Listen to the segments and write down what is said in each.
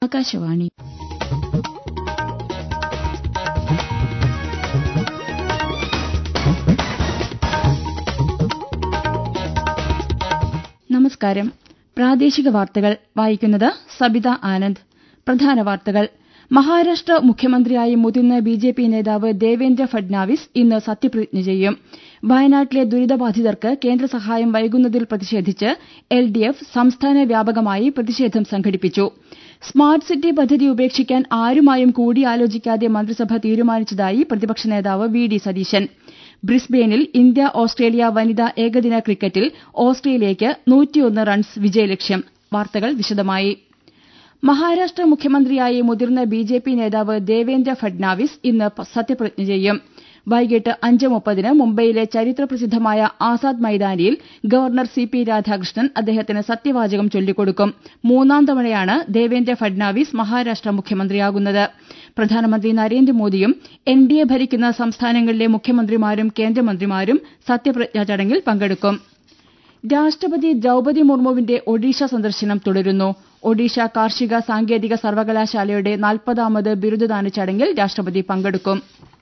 ആകാശവാണി നമസ്കാരം പ്രാദേശിക വാർത്തകൾ വായിക്കുന്നത് സബിത ആനന്ദ് പ്രധാന വാർത്തകൾ മഹാരാഷ്ട്ര മുഖ്യമന്ത്രിയായി മുതിർന്ന ബിജെപി നേതാവ് ദേവേന്ദ്ര ഫഡ്നാവിസ് ഇന്ന് സത്യപ്രതിജ്ഞ ചെയ്യും വയനാട്ടിലെ ദുരിതബാധിതർക്ക് കേന്ദ്ര സഹായം വൈകുന്നതിൽ പ്രതിഷേധിച്ച് എൽഡിഎഫ് സംസ്ഥാന വ്യാപകമായി പ്രതിഷേധം സംഘടിപ്പിച്ചു സ്മാർട്ട് സിറ്റി പദ്ധതി ഉപേക്ഷിക്കാൻ ആരുമായും കൂടിയാലോചിക്കാതെ മന്ത്രിസഭ തീരുമാനിച്ചതായി പ്രതിപക്ഷ നേതാവ് വി ഡി സതീശൻ ബ്രിസ്ബെയിനിൽ ഇന്ത്യ ഓസ്ട്രേലിയ വനിതാ ഏകദിന ക്രിക്കറ്റിൽ ഓസ്ട്രേലിയയ്ക്ക് നൂറ്റിയൊന്ന് റൺസ് വിജയലക്ഷ്യം വാർത്തകൾ വിശദമായി മഹാരാഷ്ട്ര മുഖ്യമന്ത്രിയായി മുതിർന്ന ബിജെപി നേതാവ് ദേവേന്ദ്ര ഫഡ്നാവിസ് ഇന്ന് സത്യപ്രതിജ്ഞ ചെയ്യും വൈകിട്ട് അഞ്ച് മുപ്പതിന് മുംബൈയിലെ ചരിത്രപ്രസിദ്ധമായ ആസാദ് മൈതാനിയിൽ ഗവർണർ സി പി രാധാകൃഷ്ണൻ അദ്ദേഹത്തിന് സത്യവാചകം ചൊല്ലിക്കൊടുക്കും മൂന്നാം തവണയാണ് ദേവേന്ദ്ര ഫഡ്നാവിസ് മഹാരാഷ്ട്ര മുഖ്യമന്ത്രിയാകുന്നത് പ്രധാനമന്ത്രി നരേന്ദ്രമോദിയും എൻ ഡി എ ഭരിക്കുന്ന സംസ്ഥാനങ്ങളിലെ മുഖ്യമന്ത്രിമാരും കേന്ദ്രമന്ത്രിമാരും സത്യപ്രതിജ്ഞാ ചടങ്ങിൽ പങ്കെടുക്കും രാഷ്ട്രപതി ദ്രൌപതി മുർമുവിന്റെ ഒഡീഷ സന്ദർശനം തുടരുന്നു ഒഡീഷ കാർഷിക സാങ്കേതിക സർവകലാശാലയുടെ നാൽപ്പതാമത് ബിരുദദാന ചടങ്ങിൽ രാഷ്ട്രപതി പങ്കെടുക്കും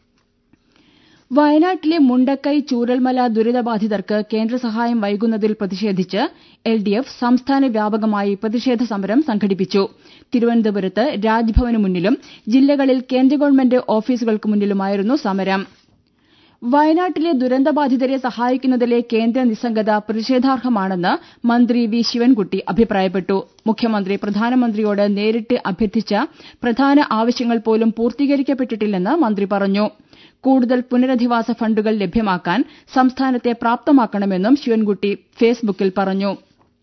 വയനാട്ടിലെ മുണ്ടക്കൈ ചൂരൽമല ദുരിതബാധിതർക്ക് കേന്ദ്രസഹായം വൈകുന്നതിൽ പ്രതിഷേധിച്ച് എൽഡിഎഫ് സംസ്ഥാന വ്യാപകമായി പ്രതിഷേധ സമരം സംഘടിപ്പിച്ചു തിരുവനന്തപുരത്ത് രാജ്ഭവന് മുന്നിലും ജില്ലകളിൽ കേന്ദ്ര ഗവൺമെന്റ് ഓഫീസുകൾക്ക് മുന്നിലുമായിരുന്നു സമരം വയനാട്ടിലെ ദുരന്തബാധിതരെ സഹായിക്കുന്നതിലെ കേന്ദ്ര നിസ്സംഗത പ്രതിഷേധാർഹമാണെന്ന് മന്ത്രി വി ശിവൻകുട്ടി അഭിപ്രായപ്പെട്ടു മുഖ്യമന്ത്രി പ്രധാനമന്ത്രിയോട് നേരിട്ട് അഭ്യർത്ഥിച്ച പ്രധാന ആവശ്യങ്ങൾ പോലും പൂർത്തീകരിക്കപ്പെട്ടിട്ടില്ലെന്ന് മന്ത്രി പറഞ്ഞു കൂടുതൽ പുനരധിവാസ ഫണ്ടുകൾ ലഭ്യമാക്കാൻ സംസ്ഥാനത്തെ പ്രാപ്തമാക്കണമെന്നും ശിവൻകുട്ടി ഫേസ്ബുക്കിൽ പറഞ്ഞു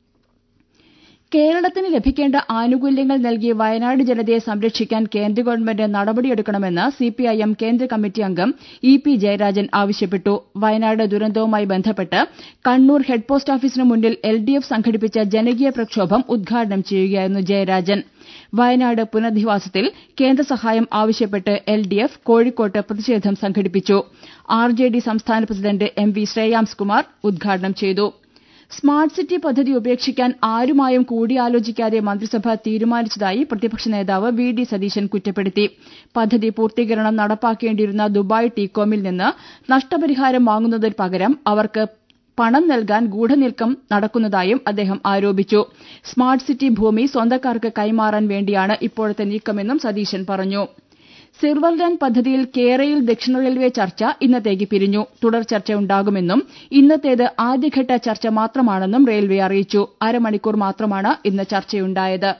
കേരളത്തിന് ലഭിക്കേണ്ട ആനുകൂല്യങ്ങൾ നൽകി വയനാട് ജനതയെ സംരക്ഷിക്കാൻ കേന്ദ്ര ഗവൺമെന്റ് നടപടിയെടുക്കണമെന്ന് സിപിഐഎം കേന്ദ്ര കമ്മിറ്റി അംഗം ഇ പി ജയരാജൻ ആവശ്യപ്പെട്ടു വയനാട് ദുരന്തവുമായി ബന്ധപ്പെട്ട് കണ്ണൂർ ഹെഡ് പോസ്റ്റ് ഓഫീസിന് മുന്നിൽ എൽഡിഎഫ് സംഘടിപ്പിച്ച ജനകീയ പ്രക്ഷോഭം ഉദ്ഘാടനം ചെയ്യുകയായിരുന്നു ജയരാജൻ വയനാട് പുനരധിവാസത്തിൽ കേന്ദ്രസഹായം ആവശ്യപ്പെട്ട് എൽഡിഎഫ് കോഴിക്കോട്ട് പ്രതിഷേധം സംഘടിപ്പിച്ചു ആർജെഡി സംസ്ഥാന പ്രസിഡന്റ് എം വി ശ്രേയാംസ്കുമാർ ഉദ്ഘാടനം ചെയ്തു സ്മാർട്ട് സിറ്റി പദ്ധതി ഉപേക്ഷിക്കാൻ ആരുമായും കൂടിയാലോചിക്കാതെ മന്ത്രിസഭ തീരുമാനിച്ചതായി പ്രതിപക്ഷ നേതാവ് വി ഡി സതീശൻ കുറ്റപ്പെടുത്തി പദ്ധതി പൂർത്തീകരണം നടപ്പാക്കേണ്ടിയിരുന്ന ദുബായ് ടീകോമിൽ നിന്ന് നഷ്ടപരിഹാരം വാങ്ങുന്നതിന് പകരം അവർക്ക് പണം നൽകാൻ ഗൂഢനീക്കം നടക്കുന്നതായും അദ്ദേഹം ആരോപിച്ചു സ്മാർട്ട് സിറ്റി ഭൂമി സ്വന്തക്കാർക്ക് കൈമാറാൻ വേണ്ടിയാണ് ഇപ്പോഴത്തെ നീക്കമെന്നും സതീശൻ പറഞ്ഞു സിർവർ ലൈൻ പദ്ധതിയിൽ കേരയിൽ ദക്ഷിണ റെയിൽവേ ചർച്ച ഇന്നത്തേക്ക് പിരിഞ്ഞു തുടർ ചർച്ചയുണ്ടാകുമെന്നും ഇന്നത്തേത് ആദ്യഘട്ട ചർച്ച മാത്രമാണെന്നും റെയിൽവേ അറിയിച്ചു അരമണിക്കൂർ മാത്രമാണ് ഇന്ന് ചർച്ചയുണ്ടായത്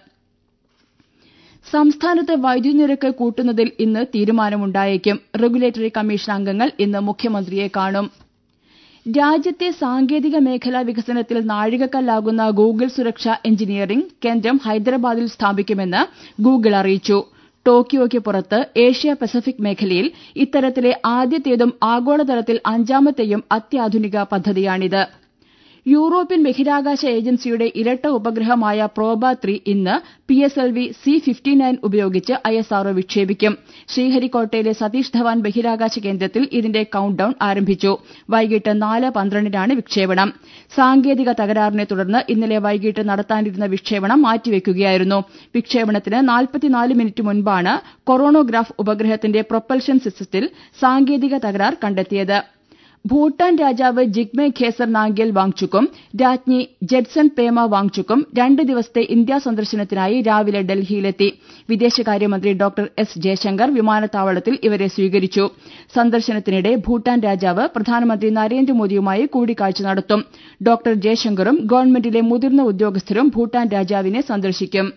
സംസ്ഥാനത്ത് വൈദ്യുതി നിരക്ക് കൂട്ടുന്നതിൽ ഇന്ന് തീരുമാനമുണ്ടായേക്കും റെഗുലേറ്ററി കമ്മീഷൻ അംഗങ്ങൾ ഇന്ന് മുഖ്യമന്ത്രിയെ കാണും രാജ്യത്തെ സാങ്കേതിക മേഖലാ വികസനത്തിൽ നാഴികക്കല്ലാകുന്ന ഗൂഗിൾ സുരക്ഷാ എഞ്ചിനീയറിംഗ് കേന്ദ്രം ഹൈദരാബാദിൽ സ്ഥാപിക്കുമെന്ന് ഗൂഗിൾ അറിയിച്ചു ടോക്കിയോയ്ക്ക് പുറത്ത് ഏഷ്യ പസഫിക് മേഖലയിൽ ഇത്തരത്തിലെ ആദ്യത്തേതും ആഗോളതലത്തിൽ അഞ്ചാമത്തെയും അത്യാധുനിക പദ്ധതിയാണിത് യൂറോപ്യൻ ബഹിരാകാശ ഏജൻസിയുടെ ഇരട്ട ഉപഗ്രഹമായ പ്രോബ ത്രീ ഇന്ന് P S L V C fifty nine ഉപയോഗിച്ച് ഐ എസ് ആർഒ വിക്ഷേപിക്കും ശ്രീഹരിക്കോട്ടയിലെ സതീഷ് ധവാൻ ബഹിരാകാശ കേന്ദ്രത്തിൽ ഇതിന്റെ കൌണ്ട് ഡൌൺ ആരംഭിച്ചു വൈകിട്ട് നാല് പന്ത്രണ്ടിനാണ് വിക്ഷേപണം സാങ്കേതിക തകരാറിനെ തുടർന്ന് ഇന്നലെ വൈകിട്ട് നടത്താനിരുന്ന വിക്ഷേപണം മാറ്റിവെക്കുകയായിരുന്നു വിക്ഷേപണത്തിന് നാൽപ്പത്തിനാല് മിനിറ്റ് മുൻപാണ് കൊറോണോഗ്രാഫ് ഉപഗ്രഹത്തിന്റെ പ്രൊപ്പൽഷൻ സിസ്റ്റത്തിൽ സാങ്കേതിക തകരാർ കണ്ടെത്തിയത് ഭൂട്ടാൻ രാജാവ് ജിഗ്മെ ഖേസർ നാംഗ്യൽ വാങ്ചുക്കും രാജ്ഞി ജെഡ്സൺ പേമ വാങ്ചുക്കും രണ്ട് ദിവസത്തെ ഇന്ത്യാ സന്ദർശനത്തിനായി രാവിലെ ഡൽഹിയിലെത്തി വിദേശകാര്യമന്ത്രി ഡോക്ടർ എസ് ജയശങ്കർ വിമാനത്താവളത്തിൽ ഇവരെ സ്വീകരിച്ചു സന്ദർശനത്തിനിടെ ഭൂട്ടാൻ രാജാവ് പ്രധാനമന്ത്രി നരേന്ദ്രമോദിയുമായി കൂടിക്കാഴ്ച നടത്തും ഡോക്ടർ ജയശങ്കറും ഗവൺമെന്റിലെ മുതിർന്ന ഉദ്യോഗസ്ഥരും ഭൂട്ടാൻ രാജാവിനെ സന്ദർശിക്കും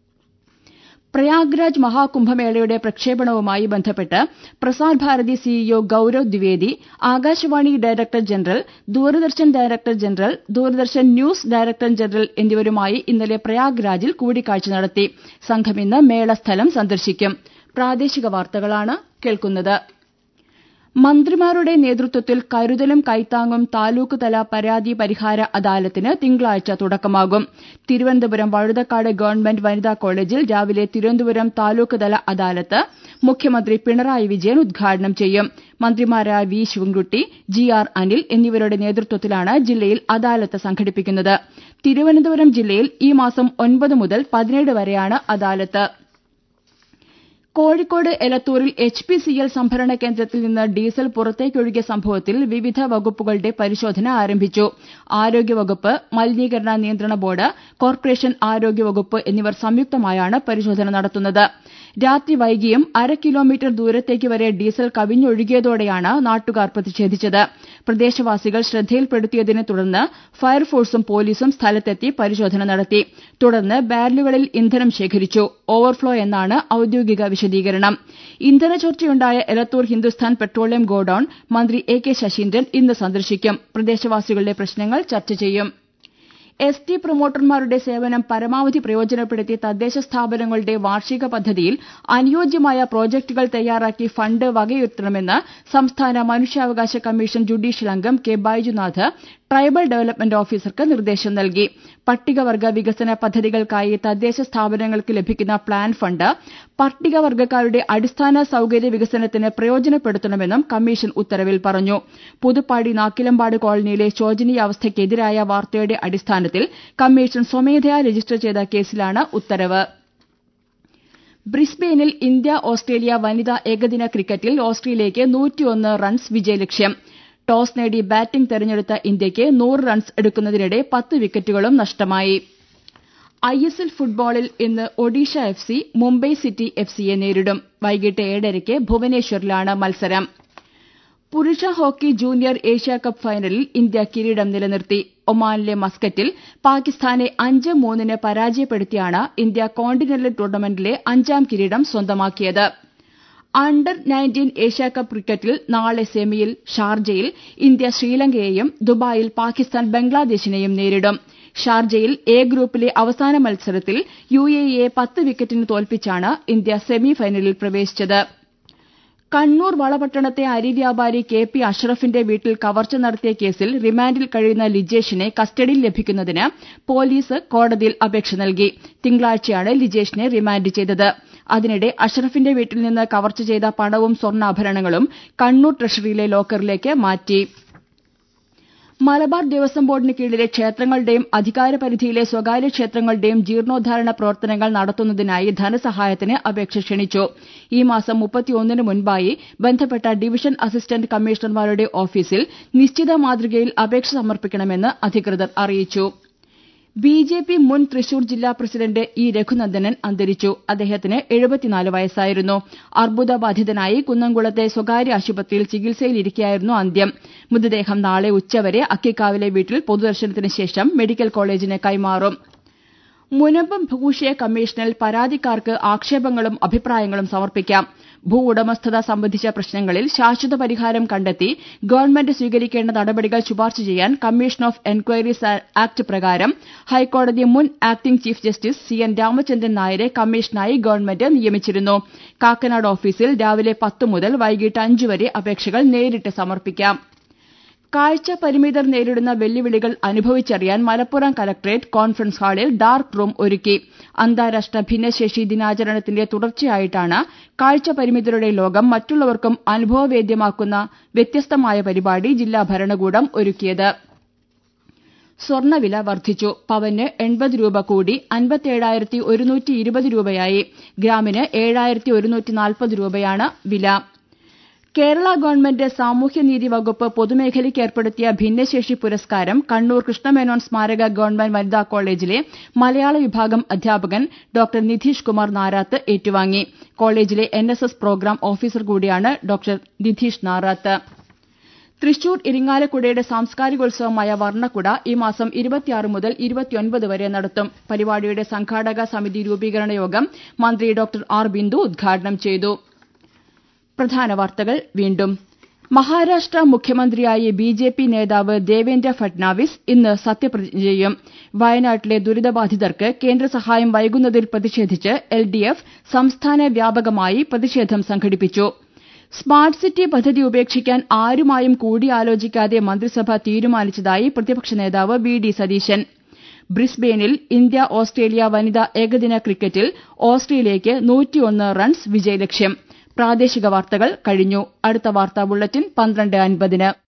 പ്രയാഗ്രാജ് മഹാകുംഭമേളയുടെ പ്രക്ഷേപണവുമായി ബന്ധപ്പെട്ട് Prasar Bharati CEO Gaurav Dwivedi Akashvani director general Doordarshan director general Doordarshan news director general എന്നിവരുമായി ഇന്നലെ പ്രയാഗ്രാജിൽ കൂടിക്കാഴ്ച നടത്തി സംഘം ഇന്ന് മേള സ്ഥലം സന്ദർശിക്കും പ്രാദേശിക വാർത്തകളാണ് കേൾക്കുന്നത് മന്ത്രിമാരുടെ നേതൃത്വത്തിൽ കരുതലും കൈത്താങ്ങും താലൂക്ക് തല പരാതി പരിഹാര അദാലത്തിന് തിങ്കളാഴ്ച തുടക്കമാകും തിരുവനന്തപുരം വഴുതക്കാട് ഗവൺമെന്റ് വനിതാ കോളേജിൽ രാവിലെ തിരുവനന്തപുരം താലൂക്ക് തല അദാലത്ത് മുഖ്യമന്ത്രി പിണറായി വിജയൻ ഉദ്ഘാടനം ചെയ്യും മന്ത്രിമാരായ V Sivankutty G R Anil എന്നിവരുടെ നേതൃത്വത്തിലാണ് ജില്ലയിൽ അദാലത്ത് സംഘടിപ്പിക്കുന്നത് തിരുവനന്തപുരം ജില്ലയിൽ ഈ മാസം ഒൻപത് മുതൽ പതിനേഴ് വരെയാണ് അദാലത്ത് കോഴിക്കോട് എലത്തൂരിൽ എച്ച് പി സി എൽ സംഭരണ കേന്ദ്രത്തിൽ നിന്ന് ഡീസൽ പുറത്തേക്കൊഴുകിയ സംഭവത്തിൽ വിവിധ വകുപ്പുകളുടെ പരിശോധന ആരംഭിച്ചു ആരോഗ്യവകുപ്പ് മലിനീകരണ നിയന്ത്രണ ബോർഡ് കോർപ്പറേഷൻ ആരോഗ്യവകുപ്പ് എന്നിവർ സംയുക്തമായാണ് പരിശോധന നടത്തുന്നത് രാത്രി വൈകിയും അര കിലോമീറ്റർ ദൂരത്തേക്ക് വരെ ഡീസൽ കവിഞ്ഞൊഴുകിയതോടെയാണ് നാട്ടുകാർ പ്രതിഷേധിച്ചത് പ്രദേശവാസികൾ ശ്രദ്ധയിൽപ്പെടുത്തിയതിനെ തുടർന്ന് ഫയർഫോഴ്സും പോലീസും സ്ഥലത്തെത്തി പരിശോധന നടത്തി തുടർന്ന് ബാരലുകളിൽ ഇന്ധനം ശേഖരിച്ചു ഓവർഫ്ലോ എന്നാണ് ഔദ്യോഗിക വിശദീകരണം ഇന്ധന ചോർച്ചയുണ്ടായ എലത്തൂർ ഹിന്ദുസ്ഥാൻ പെട്രോളിയം ഗോഡൌൺ മന്ത്രി എ കെ ശശീന്ദ്രൻ ഇന്ന് സന്ദർശിക്കും പ്രദേശവാസികളുടെ പ്രശ്നങ്ങൾ ചർച്ച ചെയ്യും എസ് ടി പ്രൊമോട്ടർമാരുടെ സേവനം പരമാവധി പ്രയോജനപ്പെടുത്തി തദ്ദേശ സ്ഥാപനങ്ങളുടെ വാർഷിക പദ്ധതിയിൽ അനുയോജ്യമായ പ്രോജക്ടുകൾ തയ്യാറാക്കി ഫണ്ട് വകയിരുത്തണമെന്ന് സംസ്ഥാന മനുഷ്യാവകാശ കമ്മീഷൻ ജുഡീഷ്യൽ അംഗം കെ ബൈജുനാഥ് ട്രൈബൽ ഡെവലപ്മെന്റ് ഓഫീസർക്ക് നിർദ്ദേശം നൽകി പട്ടികവർഗ വികസന പദ്ധതികൾക്കായി തദ്ദേശ സ്ഥാപനങ്ങൾക്ക് ലഭിക്കുന്ന പ്ലാൻ ഫണ്ട് പട്ടികവർഗക്കാരുടെ അടിസ്ഥാന സൌകര്യ വികസനത്തിന് പ്രയോജനപ്പെടുത്തണമെന്നും കമ്മീഷൻ ഉത്തരവിൽ പറഞ്ഞു പുതുപ്പാടി നാക്കിലമ്പാട് കോളനിയിലെ ശോചനീയാവസ്ഥയ്ക്കെതിരായ വാർത്തയുടെ അടിസ്ഥാനത്തിൽ കമ്മീഷൻ സ്വമേധയാ രജിസ്റ്റർ ചെയ്ത കേസിലാണ് ഉത്തരവ് ബ്രിസ്ബെയിനിൽ ഇന്ത്യ ഓസ്ട്രേലിയ വനിതാ ഏകദിന ക്രിക്കറ്റിൽ ഓസ്ട്രേലിയയ്ക്ക് നൂറ്റിയൊന്ന് റൺസ് വിജയലക്ഷ്യം ടോസ് നേടി ബാറ്റിംഗ് തെരഞ്ഞെടുത്ത ഇന്ത്യയ്ക്ക് നൂറ് റൺസ് എടുക്കുന്നതിനിടെ പത്ത് വിക്കറ്റുകളും നഷ്ടമായി ഐ എസ് എൽ ഫുട്ബോളിൽ ഇന്ന് Odisha F C Mumbai city F സിയെ നേരിടും വൈകിട്ട് ഏഴരയ്ക്ക് ഭുവനേശ്വറിലാണ് മത്സരം പുരുഷ ഹോക്കി ജൂനിയർ ഏഷ്യാകപ്പ് ഫൈനലിൽ ഇന്ത്യ കിരീടം നിലനിർത്തി ഒമാനിലെ മസ്കറ്റിൽ പാകിസ്ഥാനെ അഞ്ച് മൂന്നിന് പരാജയപ്പെടുത്തിയാണ് ഇന്ത്യ കോണ്ടിനെന്റൽ ടൂർണമെന്റിലെ അഞ്ചാം കിരീടം സ്വന്തമാക്കിയത് അണ്ടർ നയൻറ്റീൻ ഏഷ്യാകപ്പ് ക്രിക്കറ്റിൽ നാളെ സെമിയിൽ ഷാർജയിൽ ഇന്ത്യ ശ്രീലങ്കയെയും ദുബായിൽ പാകിസ്ഥാൻ ബംഗ്ലാദേശിനെയും നേരിടും ഷാർജയിൽ എ ഗ്രൂപ്പിലെ അവസാന മത്സരത്തിൽ യു എ ഇയെ പത്ത് വിക്കറ്റിന് തോൽപ്പിച്ചാണ് ഇന്ത്യ സെമി ഫൈനലിൽ പ്രവേശിച്ചത് കണ്ണൂർ വളപട്ടണത്തെ അരി വ്യാപാരി കെ പി അഷ്റഫിന്റെ വീട്ടിൽ കവർച്ച നടത്തിയ കേസിൽ റിമാൻഡിൽ കഴിയുന്ന ലിജേഷിനെ കസ്റ്റഡിയിൽ ലഭിക്കുന്നതിന് പോലീസ് കോടതിയിൽ അപേക്ഷ നൽകി തിങ്കളാഴ്ചയാണ് ലിജേഷിനെ റിമാൻഡ് ചെയ്തത് അതിനിടെ അഷ്റഫിന്റെ വീട്ടിൽ നിന്ന് കവർച്ച ചെയ്ത പണവും സ്വർണ്ണാഭരണങ്ങളും കണ്ണൂർ ട്രഷറിയിലെ ലോക്കറിലേക്ക് മാറ്റി മലബാർ ദേവസ്വം ബോർഡിന് കീഴിലെ ക്ഷേത്രങ്ങളുടെയും അധികാരപരിധിയിലെ സ്വകാര്യ ക്ഷേത്രങ്ങളുടെയും ജീർണോദ്ധാരണ പ്രവർത്തനങ്ങൾ നടത്തുന്നതിനായി ധനസഹായത്തിന് അപേക്ഷ ക്ഷണിച്ചു ഈ മാസം മുപ്പത്തിയൊന്നിന് മുൻപായി ബന്ധപ്പെട്ട ഡിവിഷൻ അസിസ്റ്റന്റ് കമ്മീഷണർമാരുടെ ഓഫീസിൽ നിശ്ചിത മാതൃകയിൽ അപേക്ഷ സമർപ്പിക്കണമെന്ന് അധികൃതർ അറിയിച്ചു ബി ജെ പി മുൻ തൃശൂർ ജില്ലാ പ്രസിഡന്റ് ഇ രഘുനന്ദനൻ അന്തരിച്ചു അദ്ദേഹത്തിന് എഴുപത്തിനാല് വയസ്സായിരുന്നു അർബുദബാധിതനായി കുന്നംകുളത്തെ സ്വകാര്യ ആശുപത്രിയിൽ ചികിത്സയിലിരിക്കെയായിരുന്നു അന്ത്യം മൃതദേഹം നാളെ ഉച്ചവരെ അക്കിക്കാവിലെ വീട്ടിൽ പൊതുദർശനത്തിന് ശേഷം മെഡിക്കൽ കോളേജിന് കൈമാറും മുനമ്പം ഭൂവിഷയ കമ്മീഷനിൽ പരാതിക്കാർക്ക് ആക്ഷേപങ്ങളും അഭിപ്രായങ്ങളും സമർപ്പിക്കാം ഭൂ ഉടമസ്ഥത സംബന്ധിച്ച പ്രശ്നങ്ങളിൽ ശാശ്വത പരിഹാരം കണ്ടെത്തി ഗവൺമെന്റ് സ്വീകരിക്കേണ്ട നടപടികൾ ശുപാർശ ചെയ്യാൻ കമ്മീഷൻ ഓഫ് എൻക്വയറീസ് ആക്ട് പ്രകാരം ഹൈക്കോടതി മുൻ acting chief justice C N Ramachandran നായരെ കമ്മീഷനായി ഗവൺമെന്റ് നിയമിച്ചിരുന്നു കാക്കനാട് ഓഫീസിൽ രാവിലെ പത്ത് മുതൽ വൈകിട്ട് അഞ്ച് വരെ അപേക്ഷകൾ നേരിട്ട് സമർപ്പിക്കാം കാഴ്ച പരിമിതർ നേരിടുന്ന വെല്ലുവിളികൾ അനുഭവിച്ചറിയാൻ മലപ്പുറം കലക്ട്രേറ്റ് കോൺഫറൻസ് ഹാളിൽ ഡാർക്ക് റൂം ഒരുക്കി അന്താരാഷ്ട്ര ഭിന്നശേഷി ദിനാചരണത്തിന്റെ തുടർച്ചയായിട്ടാണ് കാഴ്ച പരിമിതരുടെ ലോകം മറ്റുള്ളവർക്കും അനുഭവവേദ്യമാക്കുന്ന വ്യത്യസ്തമായ പരിപാടി ജില്ലാ ഭരണകൂടം ഒരുക്കിയത് സ്വർണ്ണവില വർദ്ധിച്ചു പവന് എൺപത് രൂപ കൂടി അൻപത്തേഴായിരത്തി ഒരുന്നൂറ്റി ഇരുപത് രൂപയായി ഗ്രാമിന് ഏഴായിരത്തി ഒരുന്നൂറ്റി നാൽപ്പത് രൂപയാണ് വില കേരള ഗവൺമെന്റ് സാമൂഹ്യനീതി വകുപ്പ് പൊതുമേഖലയ്ക്ക് ഏർപ്പെടുത്തിയ ഭിന്നശേഷി പുരസ്കാരം കണ്ണൂർ കൃഷ്ണമേനോൻ സ്മാരക ഗവൺമെന്റ് വനിതാ കോളേജിലെ മലയാള വിഭാഗം അധ്യാപകൻ ഡോക്ടർ നിധീഷ് കുമാർ നാരാത്ത് ഏറ്റുവാങ്ങി കോളേജിലെ N S S programme officer കൂടിയാണ് ഡോക്ടർ നിധീഷ് നാറാത്ത് തൃശൂർ ഇരിങ്ങാലക്കുടയുടെ സാംസ്കാരികോത്സവമായ വർണ്ണക്കുട ഈ മാസം ഇരുപത്തിയാറ് മുതൽ ഇരുപത്തിയൊൻപത് വരെ നടത്തും പരിപാടിയുടെ സംഘാടക സമിതി രൂപീകരണ യോഗം മന്ത്രി ഡോക്ടർ ആർ ബിന്ദു ഉദ്ഘാടനം ചെയ്തു പ്രധാന വാർത്തകൾ വീണ്ടും മഹാരാഷ്ട്ര മുഖ്യമന്ത്രിയായി ബി ജെ പി നേതാവ് ദേവേന്ദ്ര ഫട്നാവിസ് ഇന്ന് സത്യപ്രതിജ്ഞ ചെയ്യും വയനാട്ടിലെ ദുരിതബാധിതർക്ക് കേന്ദ്ര സഹായം വൈകുന്നതിൽ പ്രതിഷേധിച്ച് എൽ ഡി എഫ് സംസ്ഥാന വ്യാപകമായി പ്രതിഷേധം സംഘടിപ്പിച്ചു സ്മാർട്ട് സിറ്റി പദ്ധതി ഉപേക്ഷിക്കാൻ ആരുമായും കൂടിയാലോചിക്കാതെ മന്ത്രിസഭ തീരുമാനിച്ചതായി പ്രതിപക്ഷ നേതാവ് വി ഡി സതീശൻ ബ്രിസ്ബെയിനിൽ ഇന്ത്യ ഓസ്ട്രേലിയ വനിതാ ഏകദിന ക്രിക്കറ്റിൽ ഓസ്ട്രേലിയയ്ക്ക് നൂറ്റിയൊന്ന് റൺസ് വിജയലക്ഷ്യം പ്രാദേശിക വാർത്തകൾ കഴിഞ്ഞു അടുത്ത വാർത്താ ബുള്ളറ്റിൻ പന്ത്രണ്ട് അൻപതിന്